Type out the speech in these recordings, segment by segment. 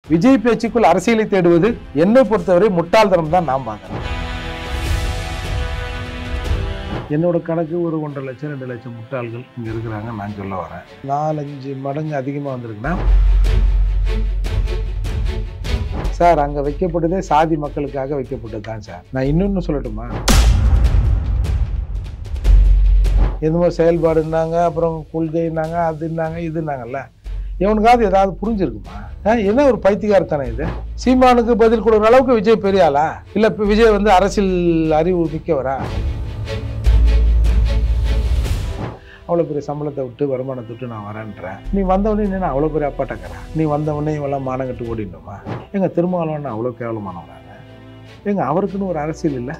விஜய் பேச்சுக்குள் அரசியலை தேடுவது என்னை பொறுத்தவரை முட்டாள்தனம் தான் நான் பார்க்குறேன் என்னோட கணக்கு ஒரு ஒன்றரை லட்சம் ரெண்டு லட்சம் முட்டாள்கள் இங்கே இருக்கிறாங்க நான் சொல்ல வரேன் நாலஞ்சு மடங்கு அதிகமாக வந்திருக்குன்னா சார் அங்கே வைக்கப்பட்டதே சாதி மக்களுக்காக வைக்கப்பட்டது தான் சார் நான் இன்னொன்று சொல்லட்டுமா என்னமோ செயல்பாடுன்னாங்க அப்புறம் கொள்கைன்னாங்க அதுன்னாங்க இதுன்னாங்கல்ல இவனுக்காவது ஏதாவது புரிஞ்சிருக்குமா ஆ, என்ன ஒரு பைத்தியக்காரத்தனை இது சீமானுக்கு பதில் கொடுக்குற அளவுக்கு விஜய் பெரிய ஆளா இல்லை இப்போ விஜய் வந்து அரசியல் அறிவு மிக்கவரா அவ்வளோ பெரிய சம்பளத்தை விட்டு வருமானத்தை விட்டு நான் வரேன்றேன் நீ வந்தவொடனே என்ன அவ்வளோ பெரிய அப்பாட்டக்கிறேன் நீ வந்தவொடனே இவெல்லாம் மானம் கட்டு ஓடிடணுமா எங்கள் திருமாவளவன் அவ்வளோ கேவலமானவனாங்க எங்க அவருக்குன்னு ஒரு அரசியல் இல்லை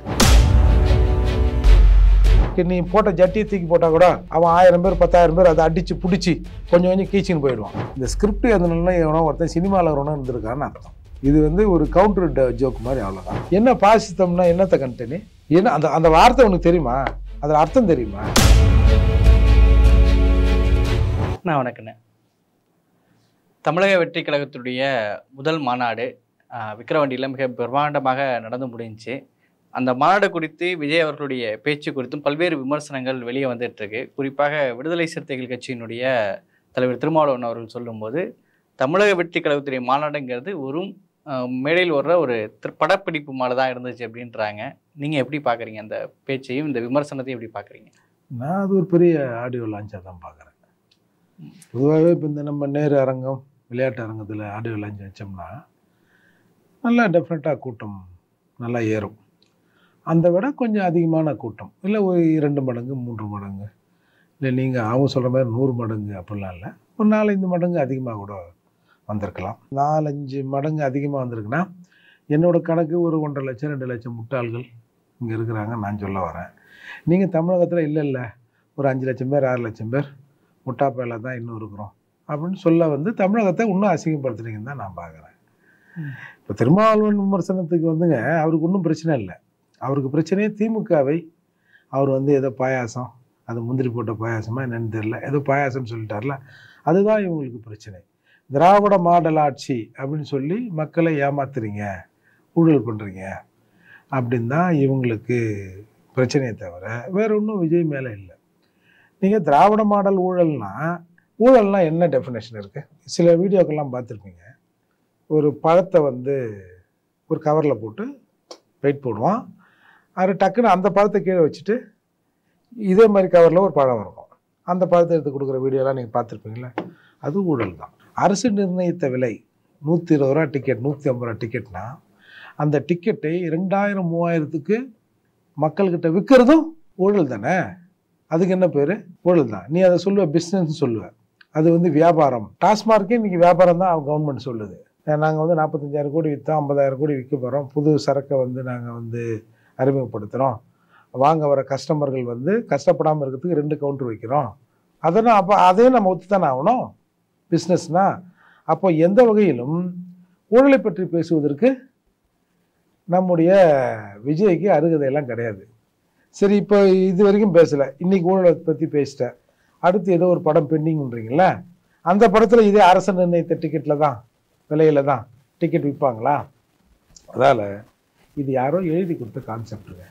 நீ போட்ட ஜட்டியை தூக்கி போட்டால் கூட அவன் ஆயிரம் பேர் பத்தாயிரம் பேர் அதை அடித்து பிடிச்சி கொஞ்சம் கொஞ்சம் கீச்சின்னு போயிடுவான் இந்த ஸ்கிரிப்ட் எதுனா எவனோ ஒருத்தன் சினிமாவில் வரணும் இருந்திருக்கான்னு அர்த்தம் இது வந்து ஒரு கவுண்டர் ஜோக் மாதிரி அவ்வளோதான் என்ன பாசித்தம்னா என்னத்தை கண்டனி என்ன அந்த அந்த வார்த்தை உனக்கு தெரியுமா அதில் அர்த்தம் தெரியுமா நான் வணக்கண்ணே தமிழக வெற்றி கழகத்துடைய முதல் மாநாடு ஆஹ், விக்கிரவாண்டியில் மிக பிரம்மாண்டமாக நடந்து முடிஞ்சுச்சு அந்த மாநாடு குறித்து விஜய் அவர்களுடைய பேச்சு குறித்தும் பல்வேறு விமர்சனங்கள் வெளியே வந்துட்டு இருக்கு குறிப்பாக விடுதலை சிறுத்தைகள் கட்சியினுடைய தலைவர் திருமாவளவன் அவர்கள் சொல்லும்போது தமிழக வெற்றி கழகத்துடைய மாநாடுங்கிறது ஒரு மேடையில் வர்ற ஒரு திரு- படப்பிடிப்பு மாதிரி தான் இருந்துச்சு அப்படின்றாங்க நீங்கள் எப்படி பார்க்குறீங்க அந்த பேச்சையும் இந்த விமர்சனத்தையும் எப்படி பார்க்குறீங்க நான் அது ஒரு பெரிய ஆடியோ லான்ச்சாக தான் பார்க்குறேன் பொதுவாகவே இப்போ இந்த நம்ம நேரு அரங்கம் விளையாட்டு அரங்கத்தில் ஆடியோ லான்ச் வச்சோம்னா நல்லா டெஃபினட்டாக கூட்டம் நல்லா ஏறும் அந்த விட கொஞ்சம் அதிகமான கூட்டம் இல்லை ஒரு இரண்டு மடங்கு மூன்று மடங்கு இல்லை நீங்கள் அவங்க சொல்கிற மாதிரி நூறு மடங்கு அப்படிலாம் இல்லை ஒரு நாலஞ்சு மடங்கு அதிகமாக கூட வந்திருக்கலாம் நாலஞ்சு மடங்கு அதிகமாக வந்திருக்குன்னா என்னோட கணக்கு ஒரு ஒன்றரை லட்சம் ரெண்டு லட்சம் முட்டாள்கள் இங்கே இருக்கிறாங்க நான் சொல்ல வரேன் நீங்கள் தமிழகத்தில் இல்லை இல்லை ஒரு அஞ்சு லட்சம் பேர் ஆறு லட்சம் பேர் முட்டாப்பையில தான் இன்னும் இருக்கிறோம் அப்படின்னு சொல்ல வந்து தமிழகத்தை இன்னும் அசிங்கப்படுத்துறீங்கன்னு தான் நான் பார்க்குறேன் ம். இப்போ திருமாவளவன் விமர்சனத்துக்கு வந்துங்க அவருக்கு ஒன்றும் பிரச்சனை இல்லை அவருக்கு பிரச்சனையே திமுகவை அவர் வந்து ஏதோ பாயாசம் அது முந்திரி போட்ட பாயாசமா என்னன்னு தெரியல ஏதோ பாயாசம்னு சொல்லிட்டார்ல அதுதான் இவங்களுக்கு பிரச்சனை திராவிட மாடல் ஆட்சி அப்படின்னு சொல்லி மக்களை ஏமாத்துறீங்க ஊழல் பண்ணுறீங்க அப்படின்னு தான் இவங்களுக்கு பிரச்சனையே தவிர வேற ஒன்றும் விஜய் மேலே இல்லை நீங்கள் திராவிட மாடல் ஊழல்னா ஊழல்னா என்ன டெஃபினேஷன் இருக்குது சில வீடியோக்கெல்லாம் பார்த்துருப்பீங்க ஒரு பழத்தை வந்து ஒரு கவரில் போட்டு வெயிட் போடுவான் அது டக்குன்னு அந்த பழத்தை கீழே வச்சுட்டு இதே மாதிரி கவரில் ஒரு பழம் இருக்கும் அந்த பழத்தை எடுத்து கொடுக்குற வீடியோலாம் நீங்கள் பார்த்துருப்பீங்களா அது ஊழல் தான் அரசு நிர்ணயித்த விலை நூற்றி இருபது ரூபா டிக்கெட் நூற்றி ஐம்பது ரூபா டிக்கெட்னா அந்த டிக்கெட்டை ரெண்டாயிரம் மூவாயிரத்துக்கு மக்கள்கிட்ட விற்கிறதும் ஊழல் தானே அதுக்கு என்ன பேர் ஊழல் தான் நீ அதை சொல்லுவ பிஸ்னஸ் சொல்லுவ அது வந்து வியாபாரம் டாஸ்மார்க்கே இன்னைக்கு வியாபாரம் தான் கவர்மெண்ட் சொல்லுது நாங்கள் வந்து நாற்பத்தஞ்சாயிரம் கோடி விற்றோம் ஐம்பதாயிரம் கோடி விற்க போகிறோம் புது சரக்கை வந்து நாங்கள் வந்து அறிமுகப்படுத்துகிறோம் வாங்க வர கஸ்டமர்கள் வந்து கஷ்டப்படாமல் இருக்கிறதுக்கு ரெண்டு கவுண்டர் வைக்கிறோம் அதெல்லாம் அப்போ அதையும் நம்ம ஒத்து தானே ஆகணும் பிஸ்னஸ்னா அப்போ எந்த வகையிலும் ஊழலை பற்றி பேசுவதற்கு நம்முடைய விஜய்க்கு அருகதையெல்லாம் கிடையாது சரி இப்போ இது வரைக்கும் பேசலை இன்னைக்கு ஊழலை பற்றி பேசிட்டேன் அடுத்து ஏதோ ஒரு படம் பெண்டிங்ன்றீங்களா அந்த படத்தில் இதே அரசு நிர்ணயித்த டிக்கெட்டில் தான் விலையில தான் டிக்கெட் விற்பாங்களா அதால் இது யாரோ எழுதி கொடுத்த கான்செப்டுங்க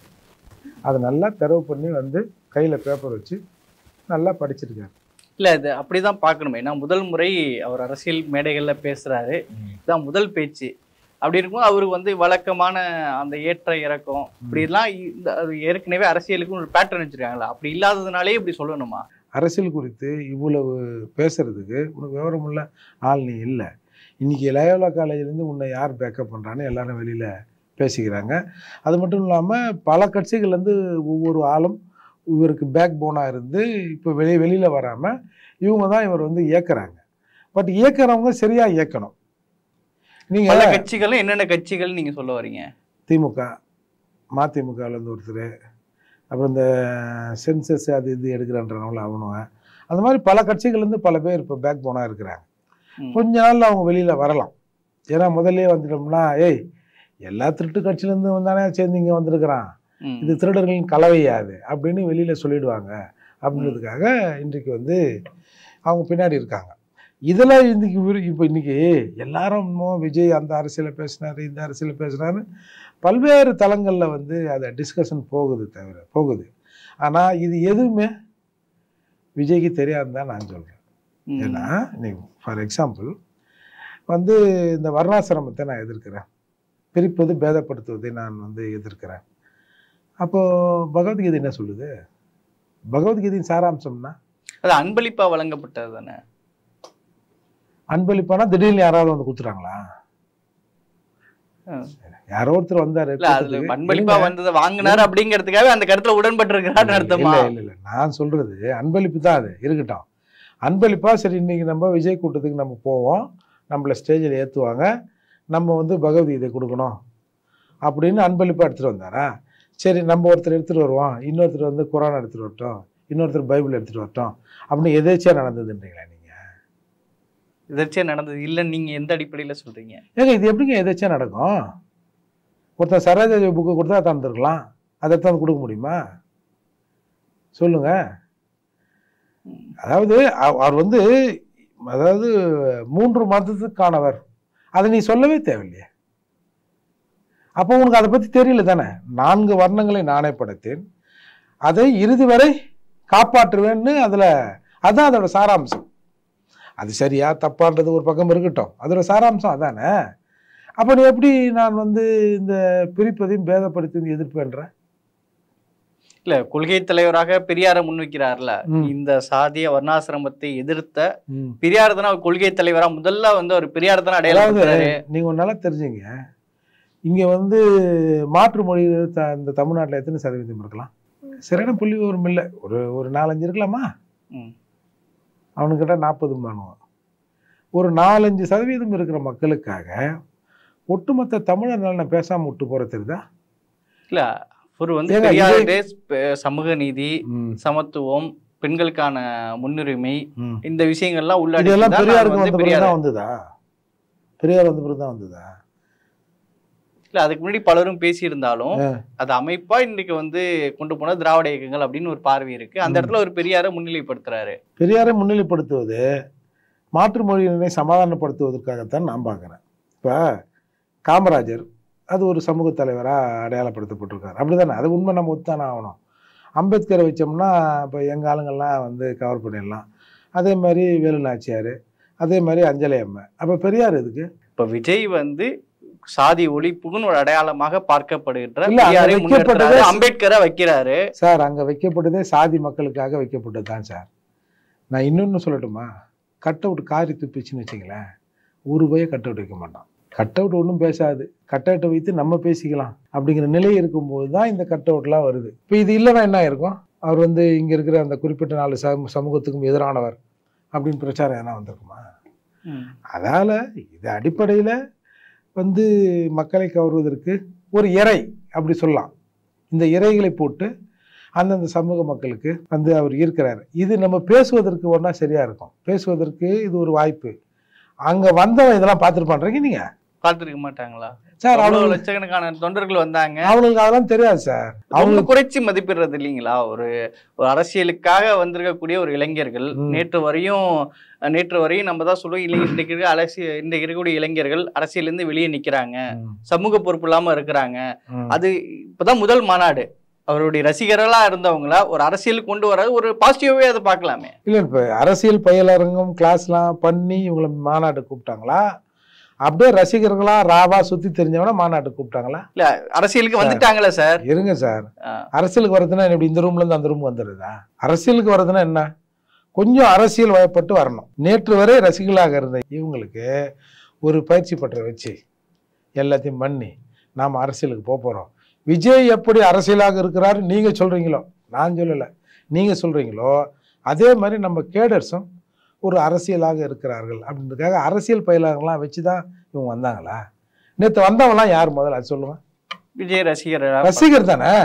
அதை நல்லா தெரவு பண்ணி வந்து கையில் பேப்பர் வச்சு நல்லா படிச்சிருக்காரு இல்லை இது அப்படிதான் பார்க்கணுமே ஏன்னா முதல் முறை அவர் அரசியல் மேடைகளில் பேசுறாரு இதுதான் முதல் பேச்சு அப்படி இருக்கும்போது அவருக்கு வந்து வழக்கமான அந்த ஏற்ற இறக்கம் இப்படிலாம் இந்த அது ஏற்கனவே அரசியலுக்கு ஒரு பேட்டர்ன் வச்சிருக்காங்களா அப்படி இல்லாததுனாலே இப்படி சொல்லணுமா அரசியல் குறித்து இவ்வளவு பேசுறதுக்கு உனக்கு விவரமுள்ள ஆள் நீ இல்லை இன்னைக்கு லயோலா காலேஜ்லேருந்து உன்னை யார் பேக்கப் பண்ணுறான்னு எல்லாரும் வெளியில் பேசிக்கிறாங்க அது மட்டும் இல்லாமல் பல கட்சிகள்லேருந்து ஒவ்வொரு ஆளும் இவருக்கு பேக் போனாக இருந்து இப்போ வெளியே வெளியில் வராமல் இவங்க தான் இவர் வந்து இயக்குறாங்க பட் இயக்குறவங்க சரியாக இயக்கணும் பல நீங்கள் கட்சிகளும் என்னென்ன கட்சிகள் நீங்க சொல்ல வரீங்க திமுக மதிமுகலேருந்து ஒருத்தர் அப்புறம் இந்த சென்சஸ் அது இது எடுக்கிறன்றவங்கள அவனுங்க அந்த மாதிரி பல கட்சிகள்லேருந்து பல பேர் இப்போ பேக் போனாக இருக்கிறாங்க ம். கொஞ்ச நாள்ல அவங்க வெளியில் வரலாம் ஏன்னா முதல்ல வந்துட்டோம்னா ஏய் எல்லா திருட்டு கட்சியிலேருந்து வந்தானே சேர்ந்து இங்கே வந்திருக்கிறான் ம். இது திருடர்களின் கலவையாது அப்படின்னு வெளியில் சொல்லிடுவாங்க அப்படின்றதுக்காக இன்றைக்கு வந்து அவங்க பின்னாடி இருக்காங்க இதில் இன்னைக்கு விரு- இப்போ இன்னைக்கு எல்லாரும் இன்னும் விஜய் அந்த அரசியலை பேசினாரு இந்த அரசியலை பேசினாரு பல்வேறு தளங்களில் வந்து அதை டிஸ்கஷன் போகுது தவிர போகுது ஆனால் இது எதுவுமே விஜய்க்கு தெரியாதுன்னு தான் நான் சொல்கிறேன் ம். ஏன்னா நீ ஃபார் எக்ஸாம்பிள் வந்து இந்த வர்ணாசிரமத்தை நான் எதிர்க்கிறேன் பிரிப்பது பேதப்படுத்துவதை நான் வந்து எதிர்க்கிறேன் அப்போது பகவத்கீதை என்ன சொல்லுது பகவத்கீதையின் சாராம்சம்னா அது அன்பளிப்பா வழங்கப்பட்டது தானே அன்பளிப்பானா திடீர்னு யாராவது வந்து கொடுத்துறாங்களா ஆ. யாரோ ஒருத்தர் வந்தாரு இல்ல அதுல கூட்டத்துக்கு. அன்பளிப்பா இல்லைங்க. வந்ததை வாங்கினாரு அப்படிங்கிறதுக்காக அந்த கருத்துல உடன்பட்டு இருக்கிறான்னு அர்த்தமா இல்ல இல்ல இல்ல நான் சொல்றது அன்பளிப்பு தான் அது இருக்கட்டும் அன்பளிப்பா சரி இன்னைக்கு நம்ம விஜய் கூட்டத்துக்கு நம்ம போவோம் நம்மள ஸ்டேஜில் ஏற்றுவாங்க நம்ம வந்து பகவத்கீதை கொடுக்கணும் அப்படின்னு அன்பளிப்பாக எடுத்துகிட்டு வந்தாரா சரி நம்ம ஒருத்தர் எடுத்துகிட்டு வருவோம் இன்னொருத்தர் வந்து குரான் எடுத்துகிட்டு வரட்டும் இன்னொருத்தர் பைபிள் எடுத்துகிட்டு வரட்டும் அப்படின்னு எதேச்சியாக நடந்ததுன்றீங்களா நீங்கள் எதிர்ச்சியா நடந்தது இல்லன்னு நீங்க எந்த அடிப்படையில சொல்றீங்க ஏங்க இது எப்படிங்க எதாச்சும் நடக்கும் ஒருத்தன் சரோஜாஜி புக்கு கொடுத்தா தந்துருக்கலாம் அதை எடுத்து கொடுக்க முடியுமா சொல்லுங்க அதாவது அவ- அவர் வந்து அதாவது மூன்று மதத்துக்கானவர் அதை நீ சொல்லவே தேவையில்லையே அப்போ உனக்கு அதை பற்றி தெரியல தானே நான்கு வர்ணங்களை நானே படைத்தேன் அதை இறுதி வரை காப்பாற்றுவேன்னு அதில் அதான் அதோட சாராம்சம் அது சரியா தப்பான்றது ஒரு பக்கம் இருக்கட்டும் அதோட சாராம்சம் அதானே அப்போ நீ எப்படி நான் வந்து இந்த பிரிப்பதையும் பேதப்படுத்தி எதிர்ப்புன்றேன் இல்ல கொள்கை தலைவராக பெரியாரை முன்வைக்கிறார்ல ம். இந்த சாதிய வர்ணாசிரமத்தை எதிர்த்த பெரியார் தானே அவர் கொள்கை தலைவரா முதல்ல வந்து அவர் பெரியார் தானே அதாவது அடையாளப்படுத்துறாரு நீங்க ஒரு நல்லா தெரிஞ்சுங்க இங்க வந்து மாற்று மொழி த- இந்த தமிழ்நாட்டில் எத்தனை சதவீதம் இருக்கலாம் சரியான புள்ளி ஒரு இல்லை ஒரு ஒரு நாலஞ்சு இருக்கலாமா ம். அவனுக்கிட்ட நாற்பது மானுவான் ஒரு நாலஞ்சு சதவீதம் இருக்கிற மக்களுக்காக ஒட்டுமொத்த தமிழர் நலனை பேசாம விட்டு போற தெரியுதா இல்ல அவர் வந்து ஏங்க, பெரியாருடைய ஸ்ப- சமூக நீதி சமத்துவம் பெண்களுக்கான முன்னுரிமை ம். இந்த விஷயங்கள்லாம் உள்ளடக்கி இதெல்லாம் தான் நான் பெரியாருக்கு வந்து வந்த பிறகு பெரியார் தான் வந்ததா பெரியார் வந்த பிறகு தான் வந்ததா இல்ல அதுக்கு முன்னாடி பலரும் பேசியிருந்தாலும் ஆ. அது அமைப்பா இன்னைக்கு வந்து கொண்டு போன திராவிட இயக்கங்கள் அப்படின்னு ஒரு பார்வை இருக்கு அந்த ம். இடத்துல ஒரு பெரியாரை முன்னிலைப்படுத்துறாரு பெரியாரை முன்னிலைப்படுத்துவது மாற்று மொழியினரை சமாதானப்படுத்துவதற்காகத்தான் நான் பார்க்குறேன் இப்போ காமராஜர் அது ஒரு சமூக தலைவராக அடையாளப்படுத்தப்பட்டிருக்காரு அப்படிதானே அது உண்மை நம்ம ஒத்தானே ஆகணும் அம்பேத்கரை வச்சோம்னா இப்போ எங்கள் ஆளுங்கள்லாம் வந்து கவர் பண்ணிடலாம் அதே மாதிரி வேலு நாச்சியார் அதே மாதிரி அஞ்சலி அம்மை அப்போ பெரியார் எதுக்கு இப்ப விஜய் வந்து சாதி ஒழிப்புக்குன்னு ஒரு அடையாளமாக பார்க்கப்படுகின்ற இல்ல, அங்க பெரியாரை வைக்கப்பட்டதே முன்னிறுத்துறாரு அம்பேத்கரை வைக்கிறாரு சார் அங்கே வைக்கப்பட்டதே சாதி மக்களுக்காக வைக்கப்பட்டது தான் சார் நான் இன்னொன்று சொல்லட்டுமா கட் அவுட் காரி துப்பிச்சுன்னு வச்சுங்களேன் ஒரு பய கட் அவுட் வைக்க மாட்டான் கட் அவுட் ஒன்றும் பேசாது கட் அவுட்டை வைத்து நம்ம பேசிக்கலாம் அப்படிங்கிற நிலை இருக்கும்போது தான் இந்த கட் அவுட்லாம் வருது இப்போ இது இல்லைன்னா என்ன இருக்கும் அவர் வந்து இங்கே இருக்கிற அந்த குறிப்பிட்ட நாலு சம சமூகத்துக்கும் எதிரானவர் அப்படின்னு பிரச்சாரம் எதனா வந்திருக்குமா ம். அதால் இது அடிப்படையில் வந்து மக்களை கவர்வதற்கு ஒரு இறை அப்படி சொல்லலாம் இந்த இறைகளை போட்டு அந்தந்த சமூக மக்களுக்கு வந்து அவர் ஈர்க்கிறார் இது நம்ம பேசுவதற்கு ஒன்றா சரியாக இருக்கும் பேசுவதற்கு இது ஒரு வாய்ப்பு அங்கே வந்தவன் இதெல்லாம் பார்த்துருப்பான்றீங்க நீங்கள் பார்த்திருக்க மாட்டாங்களா சார் அவ்வளவு அவனுக்கு லட்சக்கணக்கான தொண்டர்கள் வந்தாங்க அவனுக்கு அதெல்லாம் தெரியாது சார் அவங்க அவங்களுக்கு குறைச்சி மதிப்பிடுறது இல்லைங்களா ஒரு ஒரு அரசியலுக்காக வந்திருக்கக்கூடிய ஒரு இளைஞர்கள் ம். நேற்று வரையும் நேற்று வரையும் நம்ம தான் சொல்லுவோம் இல்லை இன்றைக்கு இருக்க அரசியல் இன்றைக்கு இருக்கக்கூடிய இளைஞர்கள் அரசியல இருந்து வெளியே நிக்கிறாங்க ம், சமூக பொறுப்பு இல்லாம இருக்கிறாங்க ம். அது இப்பதான் முதல் மாநாடு அவருடைய ரசிகர்களா இருந்தவங்கள ஒரு அரசியலுக்கு கொண்டு வர ஒரு பாசிட்டிவாவே அதை பார்க்கலாமே இல்லை இப்போ அரசியல் பயிலரங்கம் கிளாஸ்லாம் பண்ணி இவங்களை மாநாடு கூப்பிட்டாங்களா அப்படியே ரசிகர்களா ராவா சுற்றி தெரிஞ்சவன மாநாட்டு கூப்பிட்டாங்களா அரசியலுக்கு சார். வந்துட்டாங்களே சார் இருங்க சார் ஆ. அரசியலுக்கு வரதுன்னா இப்படி இந்த ரூம்ல இருந்து அந்த ரூம் வந்துடுதா அரசியலுக்கு வரதுன்னா என்ன கொஞ்சம் அரசியல் வயப்பட்டு வரணும் நேற்று வரை ரசிகர்களாக இருந்த இவங்களுக்கு ஒரு பயிற்சி பற்ற வச்சு எல்லாத்தையும் பண்ணி நாம் அரசியலுக்கு போக போகிறோம் விஜய் எப்படி அரசியலாக இருக்கிறாரு நீங்கள் சொல்கிறீங்களோ நான் சொல்லலை நீங்கள் சொல்கிறீங்களோ அதே மாதிரி நம்ம கேடர்ஸும் ஒரு அரசியலாக இருக்கிறார்கள் அப்படின்றதுக்காக அரசியல் பயிலாகலாம் வச்சு தான் இவங்க வந்தாங்களா நேற்று வந்தவங்களாம் யார் முதல்ல அது சொல்லுங்க விஜய் ரசிகர்களா ரசிகர் தானே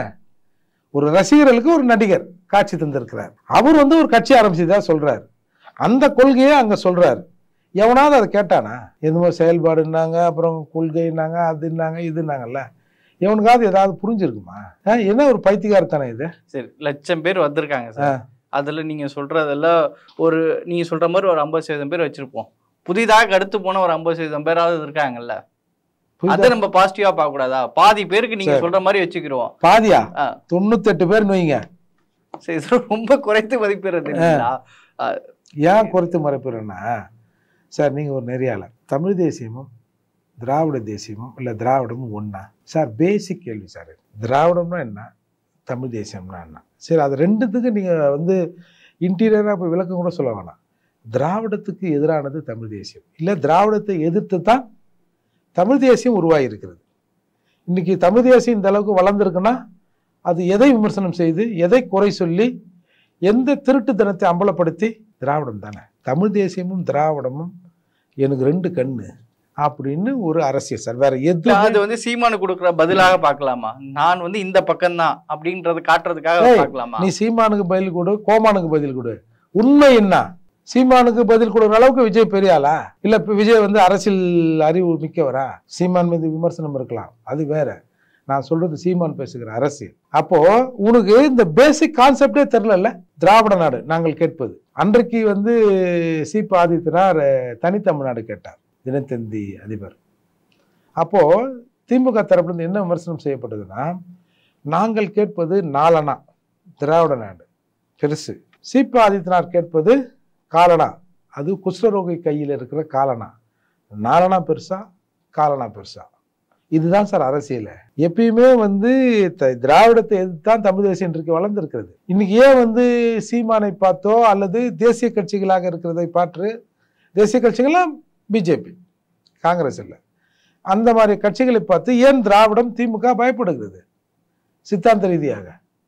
ஒரு ரசிகர்களுக்கு ஒரு நடிகர் காட்சி தந்திருக்கிறார் அவர் வந்து ஒரு கட்சி ஆரம்பிச்சதா சொல்றாரு அந்த கொள்கையை அங்க சொல்றாரு எவனாவது அதை கேட்டானா எதுவும் செயல்பாடுன்னாங்க அப்புறம் கொள்கைன்னாங்க அதுன்னாங்க இதுன்னாங்கல்ல எவனுக்காவது ஏதாவது புரிஞ்சிருக்குமா ஆ, என்ன ஒரு பைத்தியக்காரத்தானே இது சரி லட்சம் பேர் வந்திருக்காங்க சார் அதுல நீங்க சொல்றதெல்லாம் ஒரு நீங்க சொல்ற மாதிரி ஒரு ஐம்பது சதவீதம் பேர் வச்சிருப்போம் புதிதாக அடுத்து போன ஒரு ஐம்பது சதவீதம் பேராவது இருக்காங்கல்ல புரியுதா? அதை நம்ம பாசிட்டிவா பார்க்க கூடாதா பாதி பேருக்கு நீங்க சரி. சொல்ற மாதிரி வச்சுக்கிறோம் பாதியா ஆ. தொண்ணூத்தெட்டு பேர் வைங்க சரி இது ரொம்ப குறைத்து மதிப்பிடுறது இல்லைங்களா ஏன் குறைத்து மறைப்புறேன்னா சார் நீங்கள் ஒரு நெறியாளர் தமிழ் தேசியமும் திராவிட தேசியமும் இல்லை திராவிடமும் ஒன்றா சார் பேசிக் கேள்வி சார் இது. திராவிடம்னா என்ன தமிழ் தேசியம்னா என்ன சரி அது ரெண்டுத்துக்கு நீங்கள் வந்து இன்டீரியராக இப்போ விளக்கம் கூட சொல்ல வேணாம் திராவிடத்துக்கு எதிரானது தமிழ் தேசியம் இல்லை திராவிடத்தை எதிர்த்து தான் தமிழ் தேசியம் உருவாகி இருக்கிறது இன்னைக்கு தமிழ் தேசியம் இந்த அளவுக்கு வளர்ந்துருக்குன்னா அது எதை விமர்சனம் செய்து எதை குறை சொல்லி எந்த திருட்டுத்தனத்தை அம்பலப்படுத்தி திராவிடம் தானே தமிழ் தேசியமும் திராவிடமும் எனக்கு ரெண்டு கண்ணு அப்படின்னு ஒரு அரசியல் சார் வேற எது அது வந்து சீமானு கொடுக்குற பதிலாக பார்க்கலாமா நான் வந்து இந்த பக்கம் தான் அப்படின்றத காட்டுறதுக்காக ஏய், பார்க்கலாமா நீ சீமானுக்கு பதில் கொடு கோமானுக்கு பதில் கொடு உண்மை என்ன சீமானுக்கு பதில் கொடுக்குற அளவுக்கு விஜய் பெரிய ஆளா இல்ல இப்ப விஜய் வந்து அரசியல் அறிவு மிக்கவரா சீமான் மீது விமர்சனம் இருக்கலாம் அது வேற நான் சொல்றது சீமான் பேசுகிற அரசியல் அப்போ உனக்கு இந்த பேசிக் கான்செப்டே தெரியல திராவிட நாடு நாங்கள் கேட்பது அன்றைக்கு வந்து சீப ஆதித்யனார் அஹ், தனித்தமிழ்நாடு கேட்டார் தினத்தந்தி அதிபர் அப்போ திமுக தரப்புலேருந்து என்ன விமர்சனம் செய்யப்பட்டதுன்னா நாங்கள் கேட்பது நாலனா திராவிட நாடு பெருசு சீப ஆதித்யநாத் கேட்பது காலனா அது குஷ்டரோகி கையில் இருக்கிற காலனா நாலனா பெருசா காலனா பெருசா இதுதான் சார் அரசியல் எப்பயுமே வந்து த- திராவிடத்தை எதிர்த்து தான் தமிழ் தேசியம் இன்றைக்கு வளர்ந்திருக்கிறது இன்னைக்கு ஏன் வந்து சீமானை பார்த்தோ அல்லது தேசிய கட்சிகளாக இருக்கிறதை பார்த்து தேசிய கட்சிகள்லாம் பிஜேபி காங்கிரஸ் இல்லை அந்த மாதிரி கட்சிகளை பார்த்து ஏன் திராவிடம் திமுக பயப்படுகிறது சித்தாந்த ரீதியாக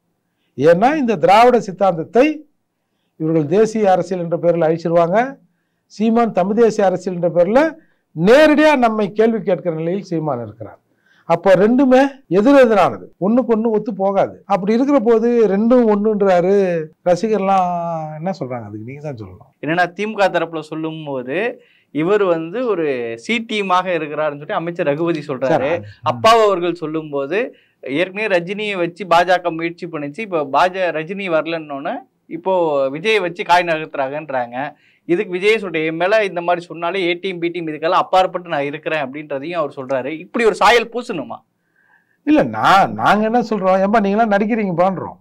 ஏன்னா இந்த திராவிட சித்தாந்தத்தை இவர்கள் தேசிய அரசியல் என்ற பேரில் அழிச்சிருவாங்க சீமான் தமிழ் தேசிய அரசியல் என்ற பேரில் நேரடியாக நம்மை கேள்வி கேட்கிற நிலையில் சீமான் இருக்கிறார் அப்போ ரெண்டுமே எதிரெதிரானது ஒண்ணுக்கு ஒண்ணு ஒத்து போகாது அப்படி இருக்கிற போது ரெண்டும் ஒண்ணுன்றாரு ரசிகர்லாம் என்ன சொல்றாங்க அதுக்கு நீங்க தான் சொல்லணும் என்னன்னா திமுக தரப்புல சொல்லும் போது இவர் வந்து ஒரு சி டீமாக இருக்கிறாருன்னு சொல்லி அமைச்சர் ரகுபதி சொல்றாரு சார், அப்பாவு அவர்கள் சொல்லும்போது ஏற்கனவே ரஜினியை வச்சு பாஜக முயற்சி பண்ணிச்சு இப்போ பாஜ ரஜினி வரலன்னொன்னே இப்போ விஜயை வச்சு காய் நகர்த்துறாங்கன்றாங்க இதுக்கு விஜய் சொல்ற என் மேல இந்த மாதிரி சொன்னாலே ஏடிஎம் பிடிஎம் இதுக்கெல்லாம் அப்பாற்பட்டு நான் இருக்கிறேன் அப்படின்றதையும் அவர் சொல்றாரு இப்படி ஒரு சாயல் பூசணுமா இல்ல நான் நாங்க என்ன சொல்றோம் ஏம்பா நீங்களாம் நடிக்கிறீங்க பண்றோம்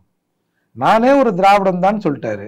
நானே ஒரு திராவிடம் தான் சொல்லிட்டாரு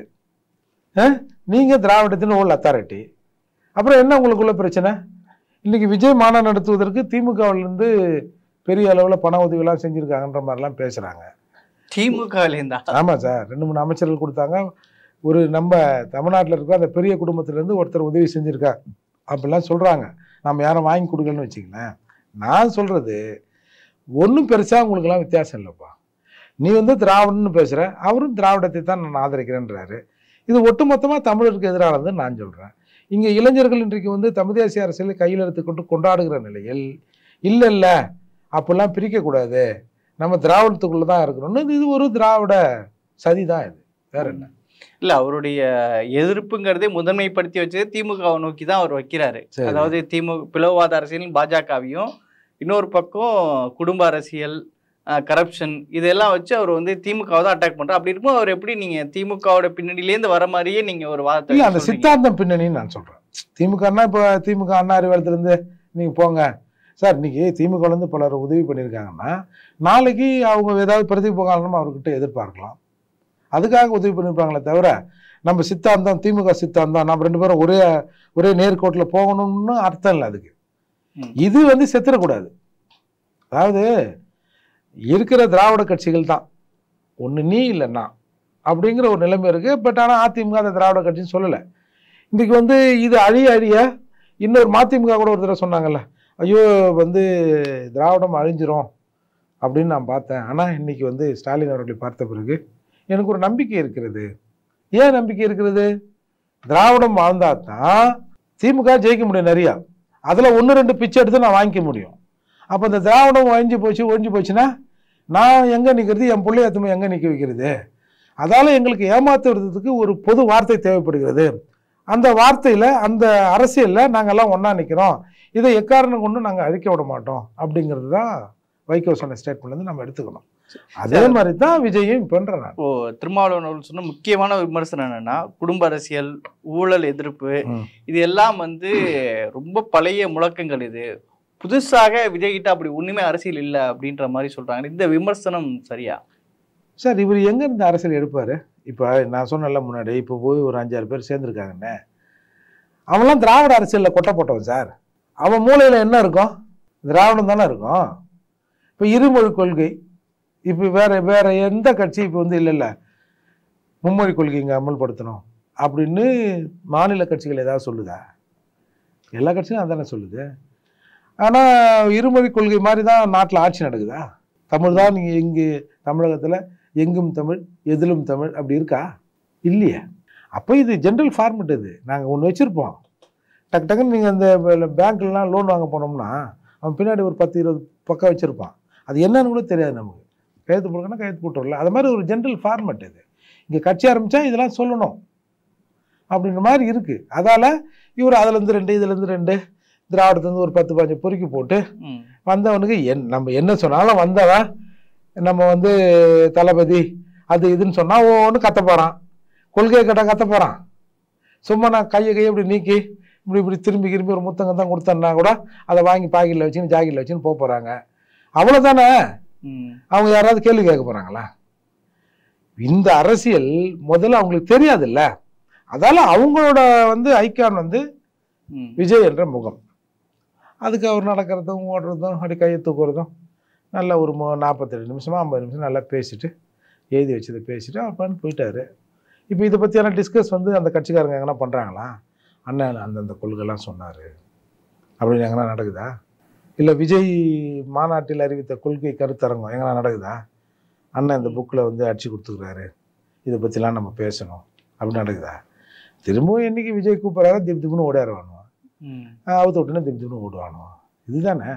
அஹ்? நீங்க திராவிடத்தின் ஓல் அத்தாரிட்டி அப்புறம் என்ன உங்களுக்குள்ள பிரச்சனை இன்னைக்கு விஜய் மாநாடு நடத்துவதற்கு திமுகவுல இருந்து பெரிய அளவுல பண உதவிலாம் செஞ்சிருக்காங்கன்ற மாதிரிலாம் பேசுறாங்க திமுக இருந்தா ஆமா சார் ரெண்டு மூணு அமைச்சர்கள் கொடுத்தாங்க ஒரு நம்ம தமிழ்நாட்டில் இருக்கிற அந்த பெரிய குடும்பத்திலேருந்து ஒருத்தர் உதவி செஞ்சுருக்கா அப்படிலாம் சொல்கிறாங்க நம்ம யாரும் வாங்கி கொடுக்கலன்னு வச்சுங்களேன் நான் சொல்கிறது ஒன்றும் பெருசாக உங்களுக்கெல்லாம் வித்தியாசம் இல்லைப்பா நீ வந்து திராவிடன்னு பேசுகிற அவரும் திராவிடத்தை தான் நான் ஆதரிக்கிறேன்றாரு இது ஒட்டுமொத்தமாக தமிழருக்கு எதிரானதுன்னு நான் சொல்கிறேன் இங்கே இளைஞர்கள் இன்றைக்கு வந்து தமிழ் தேசிய அரசியலை கையில் எடுத்துக்கொண்டு கொண்டாடுகிற நிலையில் இல்லை இல்லை அப்படிலாம் பிரிக்கக்கூடாது நம்ம திராவிடத்துக்குள்ளே தான் இருக்கணும்னு இது ஒரு திராவிட சதி தான் இது வேற என்ன இல்ல அவருடைய எதிர்ப்புங்கிறதே முதன்மைப்படுத்தி வச்சது திமுகவை நோக்கி தான் அவர் வைக்கிறாரு சரி. அதாவது திமுக பிளவுவாத அரசியல் பாஜகவையும் இன்னொரு பக்கம் குடும்ப அரசியல் கரப்ஷன் இதெல்லாம் வச்சு அவர் வந்து திமுகவை தான் அட்டாக் பண்றாரு அப்படி இருக்கும் அவர் எப்படி நீங்க திமுகவோட பின்னணியிலேருந்து வர மாதிரியே நீங்க ஒரு வார்த்தை இல்ல அந்த சொல்றீங்க. சித்தாந்தம் பின்னணின்னு நான் சொல்றேன் திமுகனா இப்போ திமுக அண்ணா அறிவாலயத்துல இருந்து நீங்க போங்க சார் இன்னைக்கு திமுகல இருந்து பலர் உதவி பண்ணியிருக்காங்கன்னா நாளைக்கு அவங்க ஏதாவது பிரதி போகாலும் அவர்கிட்ட எதிர்பார்க்கலாம் அதுக்காக உதவி பண்ணியிருப்பாங்களே தவிர நம்ம சித்தாந்தம் திமுக சித்தாந்தம் நம்ம ரெண்டு பேரும் ஒரே ஒரே நேர்கோட்டில் போகணும்னு அர்த்தம் இல்லை அதுக்கு ம். இது வந்து செத்துடக்கூடாது அதாவது இருக்கிற திராவிட கட்சிகள் தான் ஒன்று நீ இல்லை நான் அப்படிங்கிற ஒரு நிலைமை இருக்கு பட் ஆனால் அதிமுக அந்த திராவிட கட்சின்னு சொல்லலை இன்னைக்கு வந்து இது அழிய அழிய இன்னொரு மதிமுக கூட ஒரு தடவை சொன்னாங்கல்ல ஐயோ வந்து திராவிடம் அழிஞ்சிரும் அப்படின்னு நான் பார்த்தேன் ஆனால் இன்னைக்கு வந்து ஸ்டாலின் அவர்களை பார்த்த பிறகு எனக்கு ஒரு நம்பிக்கை இருக்கிறது ஏன் நம்பிக்கை இருக்கிறது திராவிடம் வாழ்ந்தால் தான் திமுக ஜெயிக்க முடியும் நிறையா அதில் ஒன்று ரெண்டு பிச்சை எடுத்து நான் வாங்கிக்க முடியும் அப்போ இந்த திராவிடம் ஒழிஞ்சு போச்சு ஒழிஞ்சு போச்சுன்னா நான் எங்கே நிற்கிறது என் பிள்ளை எத்தனை எங்கே நிற்க வைக்கிறது அதால் எங்களுக்கு ஏமாத்துறதுக்கு ஒரு பொது வார்த்தை தேவைப்படுகிறது அந்த வார்த்தையில் அந்த அரசியலில் நாங்கள்லாம் ஒன்றா நிற்கிறோம் இதை எக்காரணம் கொண்டு நாங்கள் அழிக்க விட மாட்டோம் அப்படிங்கிறது தான் வைகோ சொன்ன ஸ்டேட்மெண்ட்லேருந்து நம்ம எடுத்துக்கணும் அதே மாதிரி தான் விஜயும் பண்றேன் நான் இப்போ திருமாவளவன் அவர்கள் சொன்ன முக்கியமான விமர்சனம் என்னன்னா குடும்ப அரசியல் ஊழல் எதிர்ப்பு ம். இது எல்லாம் வந்து ரொம்ப பழைய முழக்கங்கள் இது புதுசாக விஜய் கிட்ட அப்படி ஒண்ணுமே அரசியல் இல்லை அப்படின்ற மாதிரி சொல்றாங்க இந்த விமர்சனம் சரியா சார் இவர் எங்க இருந்து அரசியல் எடுப்பாரு இப்போ நான் சொன்னேன்ல முன்னாடி இப்போ போய் ஒரு அஞ்சாறு பேர் சேர்ந்துருக்காங்கண்ணே அவன்லாம் திராவிட அரசியலில் கொட்டை போட்டவன் சார் அவன் மூளையில் என்ன இருக்கும் திராவிடம் தானே இருக்கும் இப்போ இருமொழி கொள்கை இப்போ வேற வேற எந்த கட்சி இப்போ வந்து இல்லை இல்லை மும்மொழி கொள்கை இங்கே அமல்படுத்தணும் அப்படின்னு மாநில கட்சிகள் ஏதாவது சொல்லுதா எல்லா கட்சியும் அதானே சொல்லுது ஆனால் இருமொழி கொள்கை மாதிரி தான் நாட்டில் ஆட்சி நடக்குதா தமிழ் தான் நீங்கள் இங்கே தமிழகத்தில் எங்கும் தமிழ் எதிலும் தமிழ் அப்படி இருக்கா இல்லையே அப்போ இது ஜென்ரல் ஃபார்மெட் இது நாங்கள் ஒன்று வச்சுருப்போம் டக்கு டக்குன்னு நீங்கள் அந்த பேங்க்லலாம் லோன் வாங்க போனோம்னா அவன் பின்னாடி ஒரு பத்து இருபது பக்கம் வச்சுருப்பான் அது என்னன்னு கூட தெரியாது நமக்கு கையெழுத்து போடுறதுனா கையெழுத்து போட்டுறல அது மாதிரி ஒரு ஜென்ரல் ஃபார்மெட் இது இங்கே கட்சி ஆரம்பித்தா இதெல்லாம் சொல்லணும் அப்படின்ற மாதிரி இருக்குது அதால் இவர் அதுலேருந்து ரெண்டு இதுலேருந்து ரெண்டு திராவிடத்துலேருந்து ஒரு பத்து பாஞ்சு பொறுக்கி போட்டு ம். வந்தவனுக்கு என் நம்ம என்ன சொன்னாலும் வந்தவன் நம்ம வந்து தளபதி அது இதுன்னு சொன்னால் ஒன்று கத்த போகிறான் கொள்கையை கேட்டால் கத்த போகிறான் சும்மா நான் கையை கையை இப்படி நீக்கி இப்படி இப்படி திரும்பி திரும்பி ஒரு முத்தங்க தான் கொடுத்தேன்னா கூட அதை வாங்கி பாக்கெட்டில் வச்சுன்னு ஜாக்கெட்டில் வச்சுன்னு போக போகிறாங்க அவ்வளோதானே ம். அவங்க யாராவது கேள்வி கேட்க போகிறாங்களா இந்த அரசியல் முதல்ல அவங்களுக்கு தெரியாதுல்ல அதால அவங்களோட வந்து ஐக்கான் வந்து ம். விஜய் என்ற முகம் அதுக்கு அவர் நடக்கிறதும் ஓடுறதும் அப்படி கையை தூக்குறதும் நல்ல ஒரு மு நாற்பத்தெட்டு நிமிஷமா ஐம்பது நிமிஷம் நல்லா பேசிட்டு எழுதி வச்சதை பேசிட்டு அப்பான்னு போயிட்டாரு இப்போ இதை பற்றியான டிஸ்கஸ் வந்து அந்த கட்சிக்காரங்க எங்கன்னா பண்ணுறாங்களா அண்ணன் அந்தந்த கொள்கைலாம் சொன்னார் அப்படின்னு எங்கன்னா நடக்குதா இல்லை விஜய் மாநாட்டில் அறிவித்த கொள்கை கருத்தரங்கம் எங்கன்னா நடக்குதா அண்ணன் இந்த புக்கில் வந்து அடிச்சு கொடுத்துக்கிறாரு இதை பற்றிலாம் நம்ம பேசணும் அப்படின்னு நடக்குதா திரும்பவும் என்னைக்கு விஜய் கூப்பிட்றாரோ திப் திப்புன்னு ஓடியாருவானோ ம். அவுத்து விட்டுன்னு திப் திப்புன்னு ஓடுவானோ இதுதானே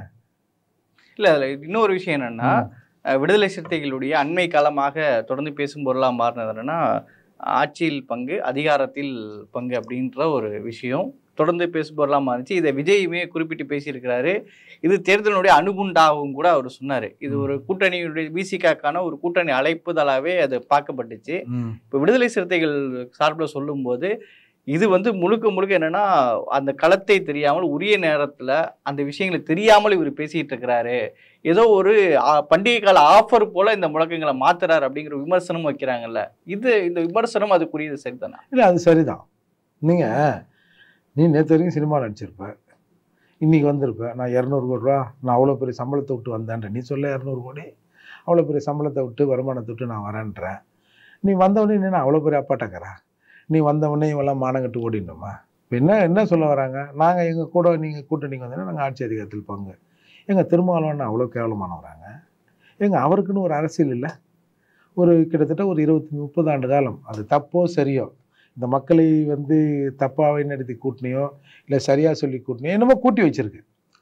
இல்ல அதுல இன்னொரு விஷயம் என்னன்னா அஹ், விடுதலை சிறுத்தைகளுடைய அண்மை காலமாக தொடர்ந்து பேசும் பொருளாக மாறினது என்னன்னா ஆட்சியில் பங்கு அதிகாரத்தில் பங்கு அப்படின்ற ஒரு விஷயம் தொடர்ந்து பேசும் பொருளாக மாறிச்சு இதை விஜயுமே குறிப்பிட்டு பேசியிருக்கிறாரு இது தேர்தலினுடைய அணுகுண்டாகவும் கூட அவர் சொன்னாரு இது ஒரு கூட்டணியுடைய விசிகாக்கான ஒரு கூட்டணி அழைப்புதலாவே அது பார்க்கப்பட்டுச்சு இப்போ விடுதலை சிறுத்தைகள் சார்பில் சொல்லும்போது இது வந்து முழுக்க முழுக்க என்னன்னா அந்த களத்தை தெரியாமல் உரிய நேரத்துல அந்த விஷயங்களை தெரியாமல் இவர் பேசிட்டு இருக்கிறாரு ஏதோ ஒரு ஆ, பண்டிகை கால ஆஃபர் போல இந்த முழக்கங்களை மாத்துறாரு அப்படிங்கிற விமர்சனம் வைக்கிறாங்கல்ல இது இந்த விமர்சனம் அதுக்குரியது சரிதானா இல்லை அது சரிதான் நீங்கள் நீ நேற்று வரைக்கும் சினிமா நடிச்சிருப்ப இன்னைக்கு வந்திருப்ப நான் இரநூறு கோடி ரூபா நான் அவ்வளோ பெரிய சம்பளத்தை விட்டு வந்தேன்ற நீ சொல்ல இரநூறு கோடி அவ்வளோ பெரிய சம்பளத்தை விட்டு வருமானத்தை விட்டு நான் வரேன்றேன் நீ வந்தவொடனே நீ நான் அவ்வளோ பெரிய அப்பாட்டக்கறா நீ வந்தவொடனே இவெல்லாம் மானங்கட்டு ஓடிடணுமா இப்போ என்ன என்ன சொல்ல வராங்க நாங்கள் எங்கள் கூட நீங்கள் கூட்டணிக்கு வந்தோன்னா நாங்கள் ஆட்சி அதிகாரத்தில் பங்கு எங்கள் திருமாவளவன் அவ்வளோ கேவலமானவராங்க எங்க அவருக்குன்னு ஒரு அரசியல் இல்லை ஒரு கிட்டத்தட்ட ஒரு இருபத்தி முப்பது ஆண்டு காலம் அது தப்போ சரியோ இந்த மக்களை வந்து தப்பாக நடத்தி கூட்டினியோ இல்லை சரியாக சொல்லி கூட்டினியோ என்னமோ கூட்டி வச்சிருக்கு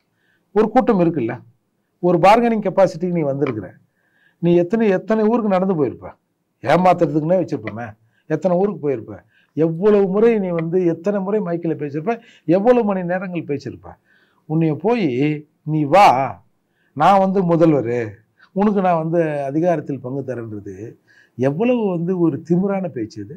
ஒரு கூட்டம் இருக்குல்ல ஒரு பார்கனிங் கெப்பாசிட்டிக்கு நீ வந்திருக்கிற நீ எத்தனை எத்தனை ஊருக்கு நடந்து போயிருப்ப ஏமாத்துறதுக்குன்னே வச்சிருப்போமே எத்தனை ஊருக்கு போயிருப்ப எவ்வளவு முறை நீ வந்து எத்தனை முறை மைக்கில் பேசியிருப்ப எவ்வளவு மணி நேரங்கள் பேசியிருப்ப உன்னைய போய் நீ வா நான் வந்து முதல்வர் உனக்கு நான் வந்து அதிகாரத்தில் பங்கு தரேன்றது எவ்வளவு வந்து ஒரு திமிரான பேச்சு இது